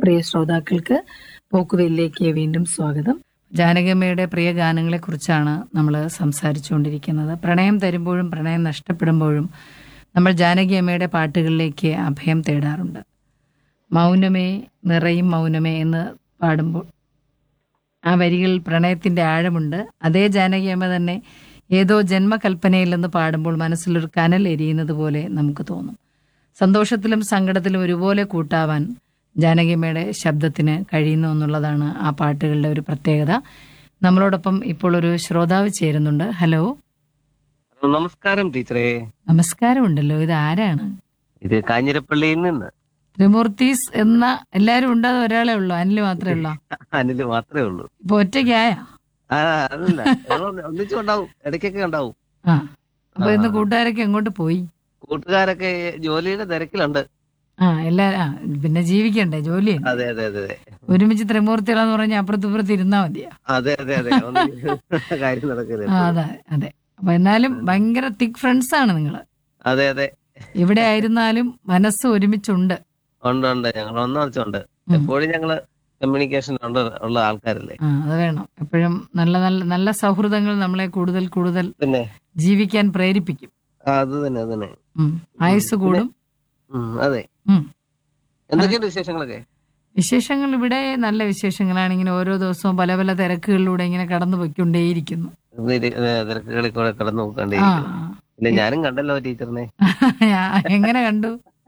പ്രിയ ശ്രോതാക്കൾക്ക് പോക്കുവെല്ലിലേക്ക് വീണ്ടും സ്വാഗതം ജാനകമ്മയുടെ പ്രിയ ഗാനങ്ങളെ കുറിച്ചാണ് നമ്മൾ സംസാരിച്ചുകൊണ്ടിരിക്കുന്നത് പ്രണയം തരുമ്പോഴും പ്രണയം നഷ്ടപ്പെടുമ്പോഴും നമ്മൾ ജാനകി അമ്മയുടെ പാട്ടുകളിലേക്ക് അഭയം തേടാറുണ്ട് മൗനമേ നിറയും മൗനമേ എന്ന് പാടുമ്പോൾ ആ വരികളിൽ പ്രണയത്തിന്റെ ആഴമുണ്ട് അതേ ജാനകി അമ്മ തന്നെ ഏതോ ജന്മകൽപ്പനയില്ലെന്ന് പാടുമ്പോൾ മനസ്സിലൊരു കനൽ എരിയുന്നത് പോലെ നമുക്ക് തോന്നും സന്തോഷത്തിലും സങ്കടത്തിലും ഒരുപോലെ കൂട്ടാവാൻ ജാനകിയമ്മയുടെ ശബ്ദത്തിന് കഴിയുന്നു എന്നുള്ളതാണ് ആ പാട്ടുകളുടെ ഒരു പ്രത്യേകത നമ്മളോടൊപ്പം ഇപ്പോൾ ഒരു ശ്രോതാവ് ചേരുന്നുണ്ട് ഹലോ നമസ്കാരം ടീച്ചറെ നമസ്കാരമുണ്ടല്ലോ ഇത് ആരാണ് ഇത് കാഞ്ഞിരപ്പള്ളിയിൽ നിന്ന് ത്രിമൂർത്തീസ് എന്ന എല്ലാരും ഉണ്ട് അത് ഒരാളെ ഉള്ളൂ അനില് മാത്രമേ ഉള്ളൂ അനില് മാത്രമേ ഉള്ളൂ ഇപ്പൊ ഒറ്റയ്ക്കായ ആ അതല്ല ഒന്നിച്ചും ഉണ്ടാവും ഇടയ്ക്കൊക്കെ ഉണ്ടാവും ആ അപ്പൊ ഇന്ന് കൂട്ടുകാരൊക്കെ എങ്ങോട്ട് പോയി കൂട്ടുകാരൊക്കെ ജോലിയുടെ തിരക്കിലുണ്ട് ആ എല്ലാ ആ, പിന്നെ ജീവിക്കണ്ടേ ജോലി അതെ അതെ അതെ അതെ ഒരുമിച്ച് ത്രിമൂർത്തികളെന്ന് പറഞ്ഞാൽ അപ്പുറത്ത് ഇപ്പുറത്ത് ഇരുന്നാ മതിയാ അതെ അതെ അതെ ഒന്ന് കാര്യം നടക്കില്ല ആ അതെ അതെ അപ്പൊ എന്നാലും ഭയങ്കര തിക് ഫ്രണ്ട്സ് ആണ് നിങ്ങള് അതെ അതെ എവിടെ ആയിരുന്നാലും മനസ്സ് ഒരുമിച്ചുണ്ട് ഉണ്ട് ഉണ്ട് ഞങ്ങൾ ഒന്നടച്ചുണ്ട് ഉം. എപ്പോഴും ഞങ്ങള് കമ്മ്യൂണിക്കേഷൻ ഉണ്ട് ഉള്ള ആൾക്കാരല്ലേ ആ അത് വേണം എപ്പോഴും നല്ല നല്ല നല്ല സൗഹൃദങ്ങൾ നമ്മളെ കൂടുതൽ കൂടുതൽ പിന്നെ ജീവിക്കാൻ പ്രേരിപ്പിക്കും ആ, അത് തന്നെ അത് തന്നെ ഉം. ആയുസ് കൂടും ഉം, അതെ ഉം. എന്തൊക്കെയുണ്ട് വിശേഷങ്ങളൊക്കെ വിശേഷങ്ങൾ ഇവിടെ നല്ല വിശേഷങ്ങളാണ് ഇങ്ങനെ ഓരോ ദിവസവും പല പല തിരക്കുകളിലൂടെ ഇങ്ങനെ കടന്നു പോയിക്കൊണ്ടേയിരിക്കുന്നു ഇത് ഏ, തിരക്കുകളിൽ കൂടെ കടന്നു ആ നോക്കാണ്ടിരിക്കുന്നു പിന്നെ ഞാനും കണ്ടല്ലോ ടീച്ചറിനെ ഞാൻ എങ്ങനെ കണ്ടു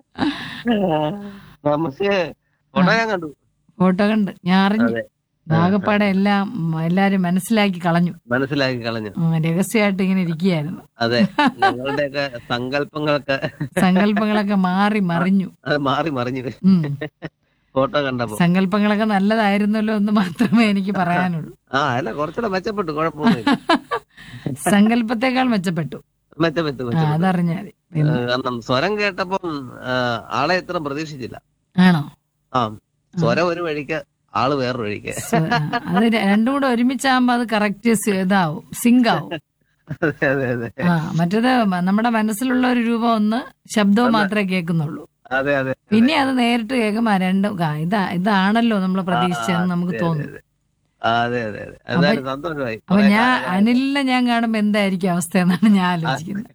നമുക്ക് ഫോട്ടോ ഞാൻ കണ്ടു ഫോട്ടോ കണ്ട് ഞാൻ അറിഞ്ഞു അതെ. നാഗപ്പാടെ എല്ലാം ഉം, എല്ലാരും മനസ്സിലാക്കി കളഞ്ഞു മനസ്സിലാക്കി കളഞ്ഞു ഉം, രഹസ്യമായിട്ട് ഇങ്ങനെ ഇരിക്കുകയായിരുന്നു അതെ ഞങ്ങളുടെയൊക്കെ സങ്കല്പങ്ങളൊക്കെ സങ്കല്പങ്ങളൊക്കെ മാറി മറിഞ്ഞു അത് മാറി മറിഞ്ഞു ഉം. ഫോട്ടോ കണ്ടപ്പോ സങ്കല്പങ്ങളൊക്കെ നല്ലതായിരുന്നല്ലോ എന്ന് മാത്രമേ എനിക്ക് പറയാനുള്ളൂ ആ അല്ല കുറച്ചുകൂടെ മെച്ചപ്പെട്ടു കുഴപ്പമൊന്നുമില്ല സങ്കല്പത്തെക്കാൾ മെച്ചപ്പെട്ടു മെച്ചപ്പെട്ടു ആ മെച്ചപ്പെട്ടു അതറിഞ്ഞാൽ ഏ, കാരണം സ്വരം കേട്ടപ്പം ആ, ആളെ ഇത്ര പ്രതീക്ഷിച്ചില്ല ആണോ ആ സ്വരം ഒരു വഴിക്ക് ആള് വേറൊരു വഴിക്ക് സ്വ- ആ, അത് രണ്ടും കൂടെ ഒരുമിച്ചാകുമ്പോ അത് കറക്റ്റ് ഇതാവും സിങ്ക് ആവും അതെ അതെ അതെ ആ മറ്റേത് മ- നമ്മുടെ മനസ്സിലുള്ള ഒരു രൂപം ഒന്ന് ശബ്ദവും മാത്രമേ കേൾക്കുന്നുള്ളൂ അതെ അതെ പിന്നെ അത് നേരിട്ട് കേൾക്കുമ്പോ ആ രണ്ടും ആ, ഇതാ ഇതാണല്ലോ നമ്മൾ പ്രതീക്ഷിച്ചതെന്ന് നമുക്ക് അതെ, തോന്നും അതെ, അതെ. ആ, അതെ അതെ അതെ എന്തായാലും സന്തോഷമായി അപ്പൊ കുറെ ഞാൻ കാലമായി. അനിലിനെ ഞാൻ കാണുമ്പോ എന്തായിരിക്കും അവസ്ഥ എന്നാണ് ഞാൻ ആലോചിക്കുന്നത്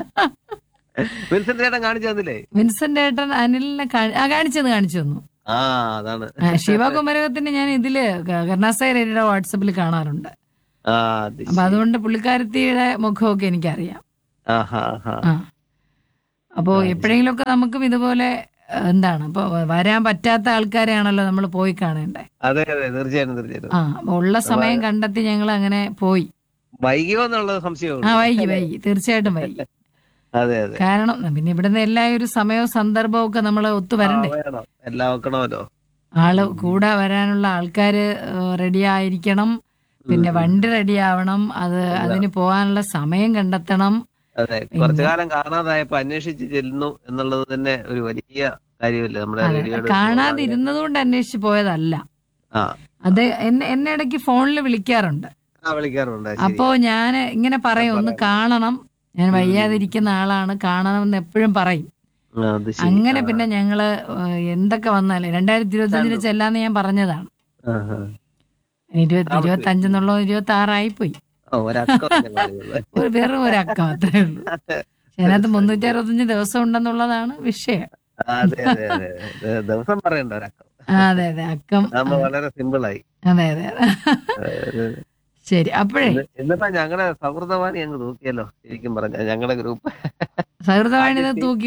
വിൻസെന്റ് ചേട്ടൻ കാണിച്ചു തന്നില്ലേ വിൻസെന്റ് ഏട്ടൻ അനിലിനെ കാണി- ആ കാണിച്ചത് കാണിച്ചു തന്നു ആ അതാണ് ആ, ശിവകുമരകത്തിന് ഞാൻ ഇതില് ക- കരുണാസായി രേഡിയുടെ വാട്സപ്പിൽ കാണാറുണ്ട് ആ അത് അപ്പൊ അതുകൊണ്ട് പുള്ളിക്കാരത്തിയുടെ മുഖമൊക്കെ എനിക്കറിയാം ആഹാ, ആഹാ. ആ അപ്പോ എപ്പോഴെങ്കിലുമൊക്കെ നമുക്കും ഇതുപോലെ ആ, എന്താണ് ഇപ്പൊ വരാൻ പറ്റാത്ത ആൾക്കാരെയാണല്ലോ നമ്മൾ പോയി കാണേണ്ടേ അതെ അതെ തീർച്ചയായിട്ടും തീർച്ചയായിട്ടും ആ അപ്പൊ ഉള്ള സമയം കണ്ടെത്തി ഞങ്ങൾ അങ്ങനെ പോയി വൈകിയോ എന്നുള്ള ആ സംശയമുണ്ട് വൈകി വൈകി തീർച്ചയായിട്ടും വൈകി അതെ അതെ കാരണം പിന്നെ ഇവിടുന്ന് എല്ലാ ഒരു സമയവും സന്ദർഭവും ഒക്കെ നമ്മൾ ഒത്തു വരണ്ടേ ആ, വേണം എല്ലാം വെക്കണമല്ലോ ആള് കൂടെ വരാനുള്ള ആൾക്കാര് റെഡി ആയിരിക്കണം പിന്നെ വണ്ടി റെഡി ആവണം അത് അതിന് പോകാനുള്ള സമയം കണ്ടെത്തണം അതെ കുറച്ചു കാലം കാണാതായപ്പോ അന്വേഷിച്ച് ചെല്ലുന്നു എന്നുള്ളത് തന്നെ ഒരു വലിയ കാര്യമല്ലേ നമ്മുടെ അതെ റേഡിയോയുടെ കാണാതിരുന്നത് കൊണ്ട് അന്വേഷിച്ച് പോയതല്ല ആ അത് എന്നെ എന്നെ ഇടയ്ക്ക് ഫോണിൽ വിളിക്കാറുണ്ട് ആ വിളിക്കാറുണ്ട് ശരി. അപ്പോ ഞാൻ ഇങ്ങനെ പറയും ഒന്ന് കാണണം ഞാൻ വയ്യാതിരിക്കുന്ന ആളാണ് കാണണമെന്ന് എപ്പോഴും പറയും ആ, അത് ശരി. അങ്ങനെ ആ, പിന്നെ ഞങ്ങള് ഏഹ്, എന്തൊക്കെ വന്നാലും രണ്ടായിരത്തി ഇരുപത്തി അഞ്ചിന് ചെല്ലാന്ന് ഞാൻ പറഞ്ഞതാണ് ആ, ആ. ഇരുപത്തി ഇരുപത്തി അഞ്ചെന്നുള്ളത് ഇരുപത്തി ആറായി പോയി ഓ, ഒരക്കം തന്നെ കാണുന്നത്. ഒരു വെറും ഒരു അക്കം അത്രേ ഉള്ളൂ പക്ഷെ അതിനകത്ത് മുന്നൂറ്റി അറുപത്തഞ്ച് ദിവസം ഉണ്ടെന്നുള്ളതാണ് വിഷയം ആ, അതെ അതെ അതെ അതെ. ദിവസം പറയണ്ട ഒരക്കം ആ, അതെ അതെ അക്കം നമ്മൾ വളരെ സിമ്പിൾ ആയി അതെ അതെ അതെ അതെ. ശരി അപ്പോഴേ ഇന്ന് ഇന്നിപ്പോ ഞങ്ങളുടെ സൗഹൃദവാണി അങ്ങ് തൂക്കിയല്ലോ ശരിക്കും പറഞ്ഞ ഞങ്ങളുടെ ഗ്രൂപ്പ് സൗഹൃദവാണി ഇത് തൂക്കി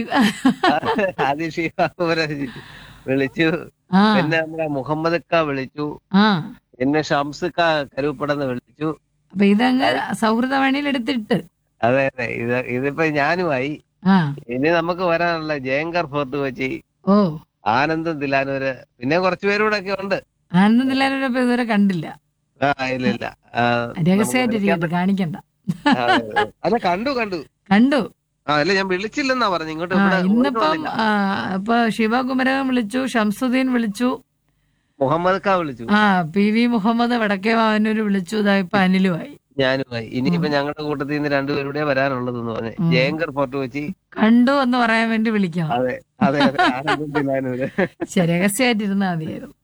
ആദ്യം ഷീഫാക്കുമരെ വിളിച്ചു ആ പിന്നെ നമ്മുടെ മുഹമ്മദ് ക വിളിച്ചു ആ പിന്നെ ഷംസ് ക കരുപ്പടെന്ന് വിളിച്ചു അപ്പൊ ഇതങ്ങ് സൗഹൃദവാണിയിൽ എടുത്തിട്ട് അതെ അതെ ഇത് ഇതിപ്പോ ഞാനുമായി ആ ഇനി നമുക്ക് വരാനുള്ള ജയങ്കർ ഫോർട്ട് കൊച്ചി ഓ ആനന്ദം ദിലാനൂര് പിന്നെ കുറച്ചു പേരൂടെ ഒക്കെ ഉണ്ട് ആനന്ദില്ലാനൊപ്പം ഇതുവരെ കണ്ടില്ല ആ ഇല്ല ഇല്ല ആ, രഹസ്യമായിട്ടിരിക്കട്ടെ കാണിക്കണ്ട ആ, അതെ, അതെ. അല്ല കണ്ടു കണ്ടു കണ്ടു ആ അല്ല ഞാൻ വിളിച്ചില്ലെന്നാ പറഞ്ഞു ഇങ്ങോട്ട് ആ ഇവിടെ ഇന്നിപ്പം വന്നില്ല. ആ, ഇപ്പൊ ശിവകുമരകം വിളിച്ചു ഷംസുദ്ദീൻ വിളിച്ചു മുഹമ്മദ് ഖാ വിളിച്ചു ആ പി വി മുഹമ്മദ് വടക്കേ വാവനൂര് വിളിച്ചു ഇതാ ഇപ്പൊ അനിലുമായി ഞാനുമായി ഇനിയിപ്പോ ഞങ്ങളുടെ കൂട്ടത്തിൽ നിന്ന് രണ്ടുപേരുടെ വരാനുള്ളതെന്ന് പറഞ്ഞു ഉം. ജയങ്കർ ഫോർട്ട് കൊച്ചി കണ്ടു എന്ന് പറയാൻ വേണ്ടി വിളിക്കണം അതെ അതെ അതെ ആനന്ദം ദിലാനൂര് ശരി രഹസ്യമായിട്ടിരുന്നാ മതിയായിരുന്നു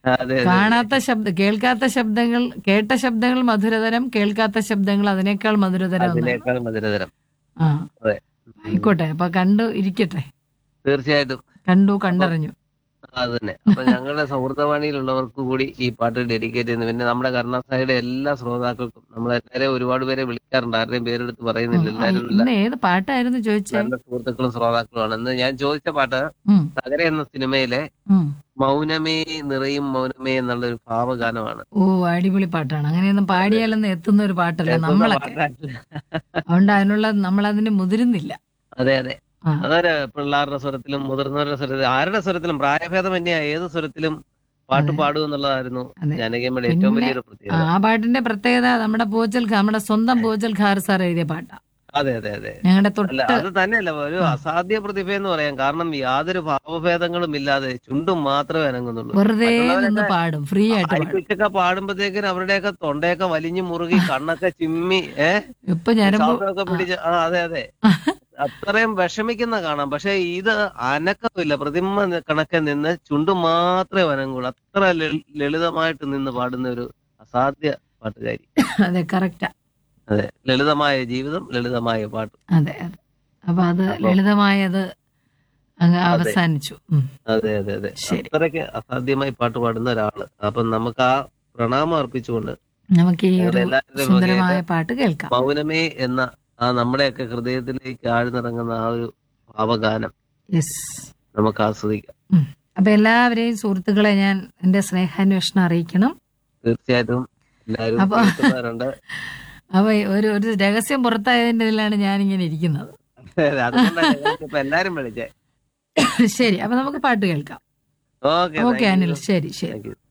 അതെ അതെ കാണാത്ത ശബ്ദ കേൾക്കാത്ത ശബ്ദങ്ങൾ കേട്ട ശബ്ദങ്ങൾ മധുരതരം കേൾക്കാത്ത ശബ്ദങ്ങൾ അതിനേക്കാൾ മധുരതരം എന്നാണ്. അതിനേക്കാൾ മധുരതരം ആ അതെ ആയിക്കോട്ടെ അപ്പൊ കണ്ടു ഇരിക്കട്ടെ തീർച്ചയായിട്ടും കണ്ടു കണ്ടറിഞ്ഞു അത് തന്നെ അപ്പൊ ഞങ്ങളുടെ സൗഹൃദവാണിയിലുള്ളവർക്ക് കൂടി ഈ പാട്ട് ഡെഡിക്കേറ്റ് ചെയ്യുന്നു പിന്നെ നമ്മുടെ കർണാസായുടെ എല്ലാ ശ്രോതാക്കൾക്കും നമ്മളെല്ലാവരെയും ഒരുപാട് പേരെ വിളിക്കാറുണ്ട് ആരുടെയും പേരെടുത്ത് പറയുന്നില്ല എല്ലാവരും നല്ല ഇന്ന് ഏത് പാട്ടായിരുന്നു ചോദിച്ചേ നല്ല സുഹൃത്തുക്കളും ശ്രോതാക്കളുമാണ് എന്ന് ഞാൻ ചോദിച്ച പാട്ട് ഉം, തകര എന്ന സിനിമയിലെ ഉം. മൗനമേ നിറയും മൗനമേ എന്നുള്ള ഒരു ഭാവഗാനമാണ് ഓ അടിപൊളി പാട്ടാണ് അങ്ങനെയൊന്നും പാടിയാലൊന്നും എത്തുന്ന ഒരു പാട്ടല്ല എത്തുന്ന നമ്മളൊക്കെ പാട്ടല്ല. അതുകൊണ്ട് അതിനുള്ള നമ്മൾ അതിന് മുതിരുന്നില്ല അതെ അതെ ആ. അതൊരു പിള്ളേരുടെ സ്വരത്തിലും മുതിർന്നവരുടെ സ്വരത്തിലും ആരുടെ സ്വരത്തിലും പ്രായഭേദമന്യ ഏത് സ്വരത്തിലും പാട്ട് അതെ. പാടും എന്നുള്ളതായിരുന്നു അതെ. ജനകീയമ്മയുടെ ഏറ്റവും പിന്നെ- വലിയൊരു ആ, പ്രത്യേകത ആ പാട്ടിന്റെ പ്രത്യേകത നമ്മുടെ പോച്ചൽ ഖാ- നമ്മുടെ സ്വന്തം പോച്ചൽ ഖാർ സാർ എഴുതിയ പാട്ടാ അതെ അതെ അതെ ഞങ്ങളുടെ അല്ല തൊട്ട് അത് തന്നെയല്ല ഒരു ആ. അസാധ്യ പ്രതിഭ എന്ന് പറയാം കാരണം യാതൊരു ഭാവഭേദങ്ങളും ഇല്ലാതെ ചുണ്ടും മാത്രമേ അനങ്ങുന്നുള്ളൂ വെറുതെ മറ്റുള്ളവരൊക്കെ നിന്ന് പാടും ഫ്രീ ആയിട്ട് പാടും ഹൈപിച്ചൊക്കെ പാടുമ്പോഴത്തേക്കിനും അവരുടെയൊക്കെ തൊണ്ടയൊക്കെ വലിഞ്ഞു മുറുകി കണ്ണൊക്കെ ചിമ്മി ഏഹ് ഇപ്പൊ ഞരമ്പ് ശ്വാസമൊക്കെ പിടിച്ച് ആ അതെ അതെ അത്രയും വിഷമിക്കുന്ന കാണാം പക്ഷെ ഇത് അനക്കമില്ല പ്രതിമ കണക്കെ നിന്ന് ചുണ്ടു മാത്രമേ അനങ്ങുള്ളൂ അത്ര ലളി- ലളിതമായിട്ട് നിന്ന് പാടുന്ന ഒരു അസാധ്യ പാട്ടുകാരി അതെ കറക്റ്റാ അതെ ലളിതമായ ജീവിതം ലളിതമായ പാട്ട് അതെ അതെ അപ്പൊ അത് അപ്പൊ- ലളിതമായത് അങ്ങ് അവസാനിച്ചു ഉം, അതെ അതെ അതെ ശരി അത്രയ്ക്ക് അസാധ്യമായി പാട്ട് പാടുന്ന ഒരാള് അപ്പൊ നമുക്ക് ആ പ്രണാമം അർപ്പിച്ചുകൊണ്ട് നമുക്ക് ഈ ഒരു എല്ലാവരുടെയും സുന്ദരമായ പാട്ട് കേൾക്കാം മൗനമേ എന്ന ആ നമ്മുടെയൊക്കെ ഹൃദയത്തിലേക്ക് ആഴ്ന്നിറങ്ങുന്ന ആ ഒരു ഭാവഗാനം യെസ് നമുക്ക് ആസ്വദിക്കാം അപ്പൊ എല്ലാവരെയും സുഹൃത്തുക്കളെ ഞാൻ എന്റെ സ്നേഹാന്വേഷണം അറിയിക്കണം തീർച്ചയായിട്ടും എല്ലാവരും അപ്പൊ- കേൾക്കുന്നവരുണ്ട് അപ്പൊ ഒരു ഒരു രഹസ്യം പുറത്തായതിന്റെ ഇതിലാണ് ഞാൻ ഇങ്ങനെ ഇരിക്കുന്നത് അതുകൊണ്ടാണ് ഞങ്ങൾക്ക് ഇപ്പൊ എല്ലാരും വിളിച്ചേ ശരി അപ്പൊ നമുക്ക് പാട്ട് കേൾക്കാം ഓക്കെ ഓക്കെ അനിൽ ശരി ശരി താങ്ക് യു